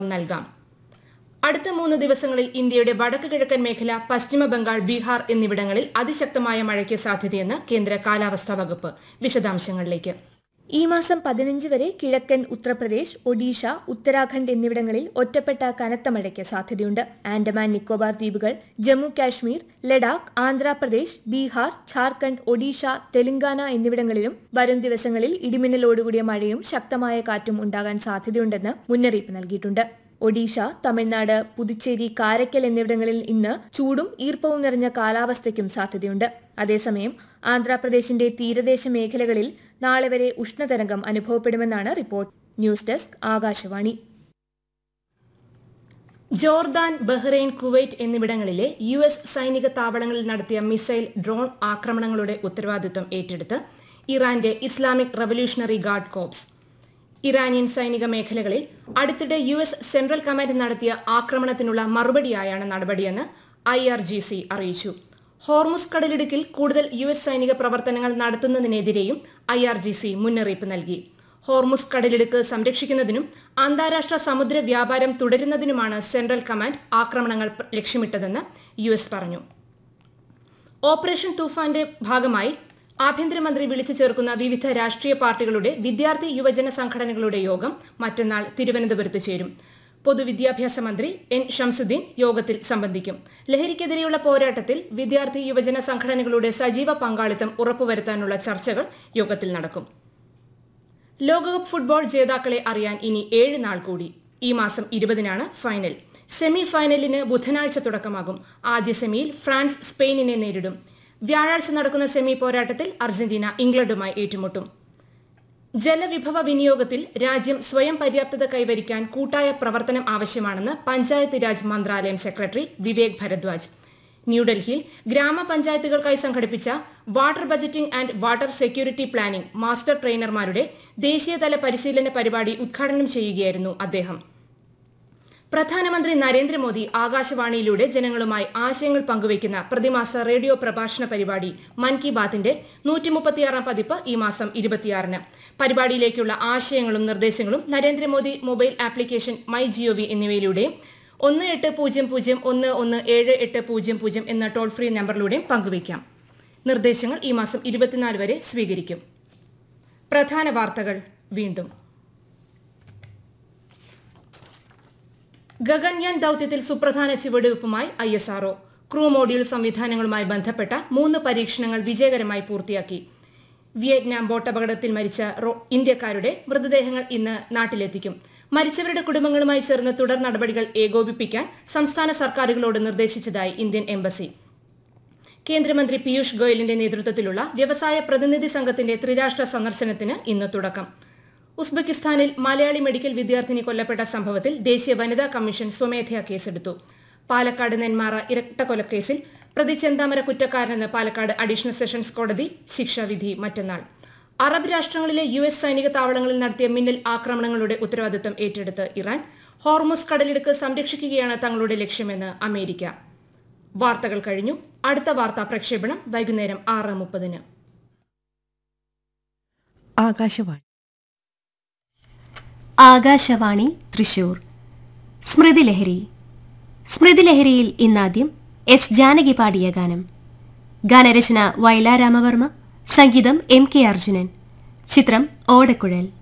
നൽകാം അടുത്ത മൂന്ന് ദിവസങ്ങളിൽ ഇന്ത്യയുടെ വടക്ക് കിഴക്കൻ മേഖല പശ്ചിമ ബംഗാൾ ബീഹാർ എന്നിവിടങ്ങളിൽ അതിശക്തമായ മഴയ്ക്ക് സാധ്യതയെന്ന് കേന്ദ്ര കാലാവസ്ഥാ വകുപ്പ് വിശദാംശങ്ങളിലേക്ക് ഈ മാസം പതിനഞ്ച് വരെ കിഴക്കൻ ഉത്തർപ്രദേശ് ഒഡീഷ ഉത്തരാഖണ്ഡ് എന്നിവിടങ്ങളിൽ ഒറ്റപ്പെട്ട കനത്ത മഴയ്ക്ക് സാധ്യതയുണ്ട് ആൻഡമാൻ നിക്കോബാർ ദ്വീപുകൾ ജമ്മു കാശ്മീർ ലഡാക്ക് ആന്ധ്രാപ്രദേശ് ബീഹാർ ഝാർഖണ്ഡ് ഒഡീഷ തെലങ്കാന എന്നിവിടങ്ങളിലും വരും ദിവസങ്ങളിൽ ഇടിമിന്നലോടുകൂടിയ മഴയും ശക്തമായ കാറ്റും ഉണ്ടാകാൻ സാധ്യതയുണ്ടെന്ന് മുന്നറിയിപ്പ് നൽകിയിട്ടുണ്ട് ഒഡീഷ തമിഴ്നാട് പുതുച്ചേരി കാരയ്ക്കൽ എന്നിവിടങ്ങളിൽ ഇന്ന് ചൂടും ഈർപ്പവും നിറഞ്ഞ കാലാവസ്ഥയ്ക്കും സാധ്യതയുണ്ട് അതേസമയം ആന്ധ്രാപ്രദേശിന്റെ തീരദേശ മേഖലകളിൽ നാളെ വരെ ഉഷ്ണതരംഗം അനുഭവപ്പെടുമെന്നാണ് report news desk Akashvani Jordan Bahrain Kuwait എന്നിവിടങ്ങളിലെ യു എസ് സൈനിക താവളങ്ങളിൽ നടത്തിയ മിസൈൽ ഡ്രോൺ ആക്രമണങ്ങളുടെ ഉത്തരവാദിത്വം ഏറ്റെടുത്ത് ഇറാന്റെ Islamic revolutionary guard corps Iranian സൈനിക മേഖലകളിൽ അടുത്തിടെ യു എസ് സെൻട്രൽ കമാൻഡ് നടത്തിയ ആക്രമണത്തിനുള്ള മറുപടിയായാണ് നടപടിയെന്ന് ഐ ആർ ജി സി അറിയിച്ചു ഹോർമുസ് കടലിടുക്കിൽ കൂടുതൽ യു എസ് സൈനിക പ്രവർത്തനങ്ങൾ നടത്തുന്നതിനെതിരെയും ഐ ആർ ജി സി മുന്നറിയിപ്പ് നൽകി ഹോർമുസ് കടലിടുക്ക് സംരക്ഷിക്കുന്നതിനും അന്താരാഷ്ട്ര സമുദ്ര വ്യാപാരം തുടരുന്നതിനുമാണ് സെൻട്രൽ കമാൻഡ് ആക്രമണങ്ങൾ ലക്ഷ്യമിട്ടതെന്ന് യു എസ് പറഞ്ഞു ഓപ്പറേഷൻ തൂഫാന്റെ ഭാഗമായി ആഭ്യന്തരമന്ത്രി വിളിച്ചു ചേർക്കുന്ന വിവിധ രാഷ്ട്രീയ പാർട്ടികളുടെ വിദ്യാർത്ഥി യുവജന സംഘടനകളുടെ യോഗം മറ്റന്നാൾ തിരുവനന്തപുരത്ത് ചേരും പൊതുവിദ്യാഭ്യാസ മന്ത്രി എൻ ഷംസുദ്ദീൻ യോഗത്തിൽ സംബന്ധിക്കും ലഹരിക്കെതിരെയുള്ള പോരാട്ടത്തിൽ വിദ്യാർത്ഥി യുവജന സംഘടനകളുടെ സജീവ പങ്കാളിത്തം ഉറപ്പുവരുത്താനുള്ള ചർച്ചകൾ യോഗത്തിൽ നടക്കും ലോകകപ്പ് ഫുട്ബോൾ ജേതാക്കളെ അറിയാൻ ഇനി ഏഴ് നാൾ കൂടി ഈ മാസം ഇരുപതിനാണ് ഫൈനൽ സെമി ഫൈനലിന് ബുധനാഴ്ച തുടക്കമാകും ആദ്യ സെമിയിൽ ഫ്രാൻസ് സ്പെയിനിനെ നേരിടും വ്യാഴാഴ്ച നടക്കുന്ന സെമി പോരാട്ടത്തിൽ അർജന്റീന ഇംഗ്ലണ്ടുമായി ഏറ്റുമുട്ടും ജലവിഭവ വിനിയോഗത്തിൽ രാജ്യം സ്വയം പര്യാപ്തത കൈവരിക്കാൻ കൂട്ടായ പ്രവർത്തനം ആവശ്യമാണെന്ന് പഞ്ചായത്ത് രാജ് മന്ത്രാലയം സെക്രട്ടറി വിവേക് ഭരദ്വാജ് ന്യൂഡൽഹിയിൽ ഗ്രാമപഞ്ചായത്തുകൾക്കായി സംഘടിപ്പിച്ച water budgeting and water security planning master ട്രെയിനർമാരുടെ ദേശീയതല പരിശീലന പരിപാടി ഉദ്ഘാടനം ചെയ്യുകയായിരുന്നു അദ്ദേഹം പ്രധാനമന്ത്രി നരേന്ദ്രമോദി ആകാശവാണിയിലൂടെ ജനങ്ങളുമായി ആശയങ്ങൾ പങ്കുവയ്ക്കുന്ന പ്രതിമാസ റേഡിയോ പ്രഭാഷണ പരിപാടി മൻ കി ബാത്തിന്റെ നൂറ്റിമുപ്പത്തിയാറാം പതിപ്പ് ഈ മാസം ഇരുപത്തിയാറിന് പരിപാടിയിലേക്കുള്ള ആശയങ്ങളും നിർദ്ദേശങ്ങളും Narendra Modi mobile application my GOV എന്നിവയിലൂടെയും ഒന്ന് എട്ട് പൂജ്യം പൂജ്യം ഒന്ന് ഒന്ന് ഏഴ് എട്ട് പൂജ്യം പൂജ്യം എന്ന ടോൾ ഫ്രീ നമ്പറിലൂടെയും പങ്കുവയ്ക്കാം നിർദ്ദേശങ്ങൾ ഈ മാസം ഇരുപത്തിനാല് വരെ സ്വീകരിക്കും പ്രധാന വാർത്തകൾ വീണ്ടും ഗഗൻയാൻ ദൌത്യത്തിൽ സുപ്രധാന ചുവടുവയ്പുമായി I S RO crew module സംവിധാനങ്ങളുമായി ബന്ധപ്പെട്ട മൂന്ന് പരീക്ഷണങ്ങൾ വിജയകരമായി പൂർത്തിയാക്കി വിയറ്റ്നാം ബോട്ടപകടത്തിൽ മരിച്ച ഇന്ത്യക്കാരുടെ മൃതദേഹങ്ങൾ ഇന്ന് നാട്ടിലെത്തിക്കും മരിച്ചവരുടെ കുടുംബങ്ങളുമായി ചേർന്ന് തുടർ നടപടികൾ ഏകോപിപ്പിക്കാൻ സംസ്ഥാന സർക്കാരുകളോട് നിർദ്ദേശിച്ചതായി ഇന്ത്യൻ എംബസി കേന്ദ്രമന്ത്രി പീയൂഷ് ഗോയലിന്റെ നേതൃത്വത്തിലുള്ള വ്യവസായ പ്രതിനിധി സംഘത്തിന്റെ ത്രിരാഷ്ട്ര സന്ദർശനത്തിന് ഇന്ന് തുടക്കം ഉസ്ബെക്കിസ്ഥാനിൽ മലയാളി മെഡിക്കൽ വിദ്യാർത്ഥിനി കൊല്ലപ്പെട്ട സംഭവത്തിൽ ദേശീയ വനിതാ കമ്മീഷൻ സ്വമേധയാ കേസെടുത്തു പാലക്കാട് നെന്മാറ ഇരട്ടക്കൊലക്കേസിൽ പ്രതി ചെന്താമര കുറ്റക്കാരനെന്ന് പാലക്കാട് അഡീഷണൽ സെഷൻസ് കോടതി ശിക്ഷാവിധി മറ്റന്നാൾ അറബ് രാഷ്ട്രങ്ങളിലെ യു എസ് സൈനിക താവളങ്ങളിൽ നടത്തിയ മിന്നൽ ആക്രമണങ്ങളുടെ ഉത്തരവാദിത്തം ഏറ്റെടുത്ത് ഇറാൻ ഹോർമുസ് കടലിടുക്ക് സംരക്ഷിക്കുകയാണ് തങ്ങളുടെ ലക്ഷ്യമെന്ന് അമേരിക്ക വാർത്തകൾ കഴിഞ്ഞു അടുത്ത വാർത്താ പ്രക്ഷേപണം വൈകുന്നേരം ആറ് മുപ്പതിന് ആകാശവാണി ആകാശവാണി തൃശൂർ സ്മൃതിലഹരി സ്മൃതിലഹരിയിൽ ഇന്നാദ്യം എസ് ജാനകി പാടിയ ഗാനം ഗാനരചന വയലാരാമവർമ്മ സംഗീതം എം കെ അർജുനൻ ചിത്രം ഓടക്കുഴൽ